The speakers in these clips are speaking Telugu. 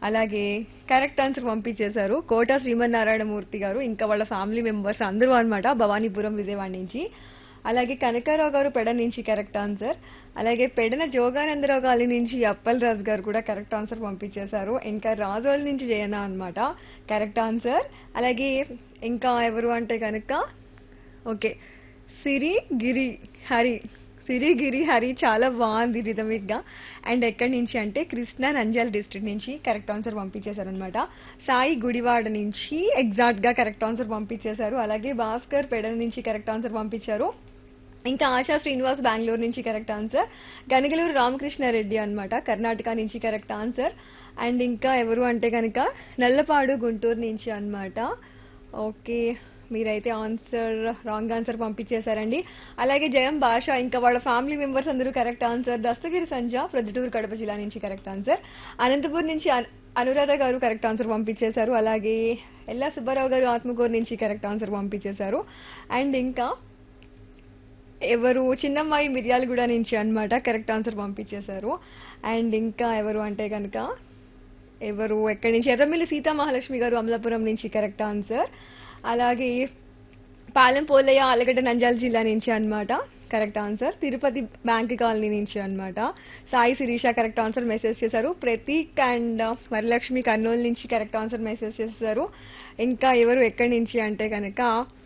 అలాగే కరెక్ట్ ఆన్సర్ పంపించేశారు కోట శ్రీమన్నారాయణమూర్తి గారు ఇంకా వాళ్ళ ఫ్యామిలీ మెంబర్స్ అందరూ అన్నమాట భవానీపురం విజయవాడ నుంచి అలాగే కనకారావు గారు పెడ నుంచి కరెక్ట్ ఆన్సర్ అలాగే పెడన జోగానందరావు గారి నుంచి అప్పల్ రాజు గారు కూడా కరెక్ట్ ఆన్సర్ పంపించేశారు ఇంకా రాజోల్ నుంచి జయన అన్నమాట కరెక్ట్ ఆన్సర్ అలాగే ఇంకా ఎవరు అంటే కనుక ఓకే సిరి గిరి హరి సిరి గిరి హరి చాలా బాగుంది రిథమిక్ గా అండ్ ఎక్కడి నుంచి అంటే కృష్ణా నంద్యాల డిస్ట్రిక్ట్ నుంచి కరెక్ట్ ఆన్సర్ పంపించేశారనమాట సాయి గుడివాడ నుంచి ఎగ్జాక్ట్ గా కరెక్ట్ ఆన్సర్ పంపించేశారు అలాగే భాస్కర్ పెడల నుంచి కరెక్ట్ ఆన్సర్ పంపించారు ఇంకా ఆశా శ్రీనివాస్ బెంగళూరు నుంచి కరెక్ట్ ఆన్సర్ గనగలూరు రామకృష్ణారెడ్డి అన్నమాట కర్ణాటక నుంచి కరెక్ట్ ఆన్సర్ అండ్ ఇంకా ఎవరు అంటే కనుక నల్లపాడు గుంటూరు నుంచి అన్నమాట ఓకే మీరైతే ఆన్సర్ రాంగ్ ఆన్సర్ పంపించేశారండి అలాగే జయం భాష ఇంకా వాళ్ళ ఫ్యామిలీ మెంబర్స్ అందరూ కరెక్ట్ ఆన్సర్ దస్తగిరి సంజ ప్రొద్దుటూరు కడప జిల్లా నుంచి కరెక్ట్ ఆన్సర్ అనంతపూర్ నుంచి అను- అనురాధ గారు కరెక్ట్ ఆన్సర్ పంపించేశారు అలాగే ఎల్లా సుబ్బారావు గారు ఆత్మకూరు నుంచి కరెక్ట్ ఆన్సర్ పంపించేశారు అండ్ ఇంకా ఎవరు చిన్నమ్మాయి మిర్యాలగూడ నుంచి అన్నమాట కరెక్ట్ ఆన్సర్ పంపించేశారు అండ్ ఇంకా ఎవరు అంటే కనుక ఎవరు ఎక్కడి నుంచి ఎర్రమిల్లి సీతా మహాలక్ష్మి గారు అమలాపురం నుంచి కరెక్ట్ ఆన్సర్ అలాగే పాలెం పోలయ్య ఆలగడ్డ నంద్యాల జిల్లా నుంచి అన్నమాట correct answer Tirupati bank colony నుంచి అన్నమాట Sai Sirisha correct answer message చేశారు ప్రతీక్ అండ్ వరలక్ష్మి కర్నూలు నుంచి కరెక్ట్ ఆన్సర్ మెసేజ్ చేశారు ఇంకా ఎవరు ఎక్కడి నుంచి అంటే కనుక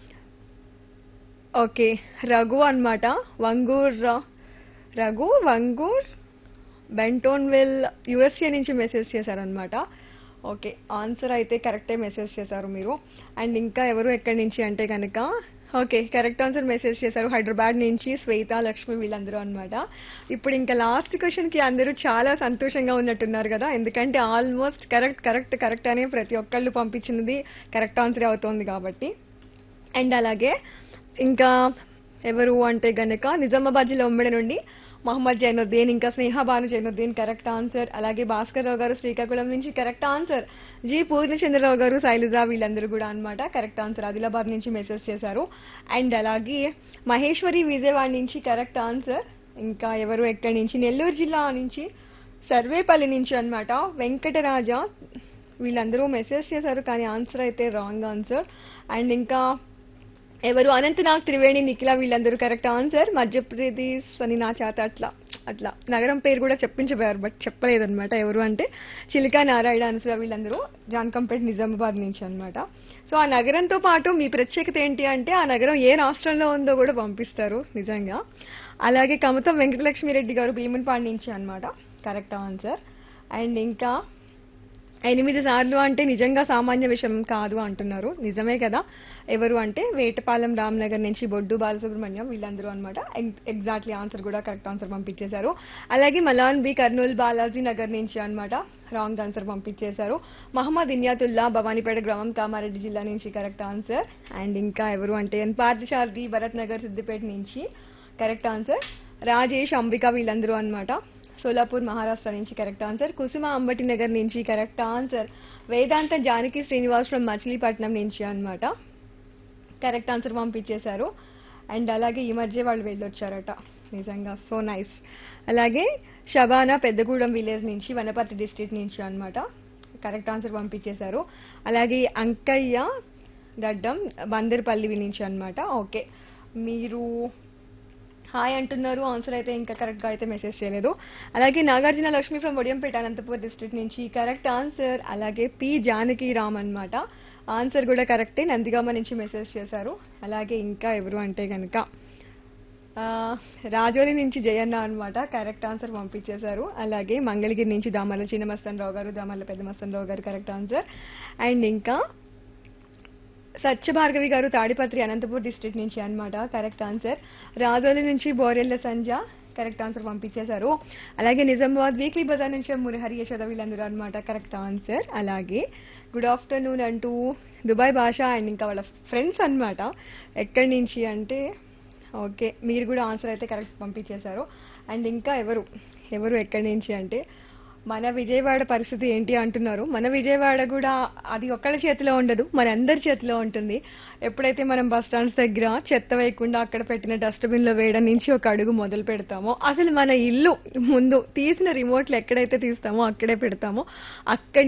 ఓకే రఘు అన్నమాట వంగూర్ రఘు వంగూర్ బెంటోన్విల్ యుఎస్ఏ నుంచి మెసేజ్ చేశారనమాట ఓకే ఆన్సర్ అయితే కరెక్టే మెసేజ్ చేశారు మీరు అండ్ ఇంకా ఎవరు ఎక్కడి నుంచి అంటే కనుక ఓకే కరెక్ట్ ఆన్సర్ మెసేజ్ చేశారు హైదరాబాద్ నుంచి శ్వేత లక్ష్మి వీళ్ళందరూ అన్నమాట ఇప్పుడు ఇంకా లాస్ట్ క్వశ్చన్ కి అందరూ చాలా సంతోషంగా ఉన్నట్టున్నారు కదా ఎందుకంటే ఆల్మోస్ట్ కరెక్ట్ కరెక్ట్ కరెక్ట్ అనే ప్రతి ఒక్కళ్ళు పంపించినది కరెక్ట్ ఆన్సర్ అవుతోంది కాబట్టి అండ్ అలాగే ఇంకా ఎవరు అంటే గనక నిజామాబాద్ జిల్లా ఉమ్మడి నుండి మహమ్మద్ జైనుద్దీన్ ఇంకా స్నేహ భాను జైనుద్దీన్ కరెక్ట్ ఆన్సర్ అలాగే భాస్కర్ రావు గారు శ్రీకాకుళం నుంచి కరెక్ట్ ఆన్సర్ జి పూర్ణచంద్రరావు గారు శైలజ వీళ్ళందరూ కూడా అన్నమాట కరెక్ట్ ఆన్సర్ ఆదిలాబాద్ నుంచి మెసేజ్ చేశారు అండ్ అలాగే మహేశ్వరి విజయవాడ నుంచి కరెక్ట్ ఆన్సర్ ఇంకా ఎవరు ఎక్కడి నుంచి నెల్లూరు జిల్లా నుంచి సర్వేపల్లి నుంచి అన్నమాట వెంకటరాజ వీళ్ళందరూ మెసేజ్ చేశారు కానీ ఆన్సర్ అయితే రాంగ్ ఆన్సర్ అండ్ ఇంకా ఎవరు అనంతనాగ్ త్రివేణి నిఖిల వీళ్ళందరూ కరెక్ట్ ఆన్సర్ మధ్యప్రదేశ్ అని నా చేత అట్లా అట్లా నగరం పేరు కూడా చెప్పించబోయారు బట్ చెప్పలేదన్నమాట ఎవరు అంటే చిలికా నారాయణ అనసూయ వీళ్ళందరూ జాన్కంపేట్ నిజామాబాద్ నుంచి అన్నమాట సో ఆ నగరంతో పాటు మీ ప్రత్యేకత ఏంటి అంటే ఆ నగరం ఏ రాష్ట్రంలో ఉందో కూడా పంపిస్తారు నిజంగా అలాగే కమతం వెంకటలక్ష్మిరెడ్డి గారు భీమునిపాడు నుంచి అన్నమాట కరెక్ట్ ఆన్సర్ అండ్ ఇంకా ఎనిమిది సార్లు అంటే నిజంగా సామాన్య విషయం కాదు అంటున్నారు నిజమే కదా ఎవరు అంటే వేటపాలెం రామ్నగర్ నుంచి బొడ్డు బాలసుబ్రహ్మణ్యం వీళ్ళందరూ అనమాట ఎగ్జాక్ట్లీ ఆన్సర్ కూడా కరెక్ట్ ఆన్సర్ పంపించేశారు అలాగే మలాన్ బి కర్నూలు బాలాజీ నగర్ నుంచి అన్నమాట రాంగ్ ఆన్సర్ పంపించేశారు మహమ్మద్ ఇన్యాతుల్లా భవానీపేట గ్రామం కామారెడ్డి జిల్లా నుంచి కరెక్ట్ ఆన్సర్ అండ్ ఇంకా ఎవరు అంటే ఎన్ పార్థసారథి భరత్ నగర్ సిద్దిపేట నుంచి కరెక్ట్ ఆన్సర్ రాజేష్ అంబిక వీళ్ళందరూ అన్నమాట సోలాపూర్ మహారాష్ట్ర నుంచి కరెక్ట్ ఆన్సర్ కుసుమ అంబటి నగర్ నుంచి correct answer Vedanta Janaki Srinivas from Machilipatnam నుంచి అన్నమాట కరెక్ట్ ఆన్సర్ పంపించేశారు అండ్ అలాగే ఈ మధ్య వాళ్ళు వెళ్ళొచ్చారట నిజంగా సో నైస్ అలాగే షబానా పెద్దగూడెం విలేజ్ నుంచి వనపర్తి డిస్ట్రిక్ట్ నుంచి అన్నమాట కరెక్ట్ ఆన్సర్ పంపించేశారు అలాగే అంకయ్య గడ్డం బందర్పల్లి నుంచి అన్నమాట ఓకే మీరు హాయ్ అంటున్నారు ఆన్సర్ అయితే ఇంకా కరెక్ట్ గా అయితే మెసేజ్ చేయలేదు అలాగే నాగార్జున లక్ష్మి ఫ్రమ్ ఒడియంపేట అనంతపూర్ డిస్ట్రిక్ట్ నుంచి కరెక్ట్ ఆన్సర్ అలాగే పి జానకి రామ్ అన్నమాట ఆన్సర్ కూడా కరెక్టే నందిగామ నుంచి మెసేజ్ చేశారు అలాగే ఇంకా ఎవరు అంటే కనుక ఆ, రాజోలి నుంచి జయన్న అన్నమాట కరెక్ట్ ఆన్సర్ పంపించేశారు అలాగే మంగళగిరి నుంచి దామర్ల చిన్న మస్తన్ రావు గారు దామర్ల పెద్ద మస్తన్ రావు గారు కరెక్ట్ ఆన్సర్ అండ్ ఇంకా సత్య భార్గవి గారు తాడిపత్రి అనంతపూర్ డిస్ట్రిక్ట్ నుంచి అన్నమాట కరెక్ట్ ఆన్సర్ రాజోలి నుంచి బోరెల్ల సంజ కరెక్ట్ ఆన్సర్ పంపించేశారు అలాగే నిజామాబాద్ వీక్లీ బజార్ నుంచి మురహరి యశోద వీళ్ళందరూ అనమాట కరెక్ట్ ఆన్సర్ అలాగే గుడ్ ఆఫ్టర్నూన్ అంటూ దుబాయ్ భాష అండ్ ఇంకా వాళ్ళ ఫ్రెండ్స్ అన్నమాట ఎక్కడి నుంచి అంటే ఓకే మీరు కూడా ఆన్సర్ అయితే కరెక్ట్ పంపించేశారు అండ్ ఇంకా ఎవరు ఎవరు ఎక్కడి నుంచి అంటే మన విజయవాడ పరిస్థితి ఏంటి అంటున్నారు మన విజయవాడ కూడా అది ఒక్కళ్ళ చేతిలో ఉండదు మన అందరి చేతిలో ఉంటుంది ఎప్పుడైతే మనం బస్ స్టాండ్స్ దగ్గర చెత్త వేయకుండా అక్కడ పెట్టిన డస్ట్బిన్ లో వేయడం నుంచి ఒక అడుగు మొదలు పెడతామో అసలు మన ఇల్లు ముందు తీసిన రిమోట్లు ఎక్కడైతే తీస్తామో అక్కడే పెడతామో అక్కడి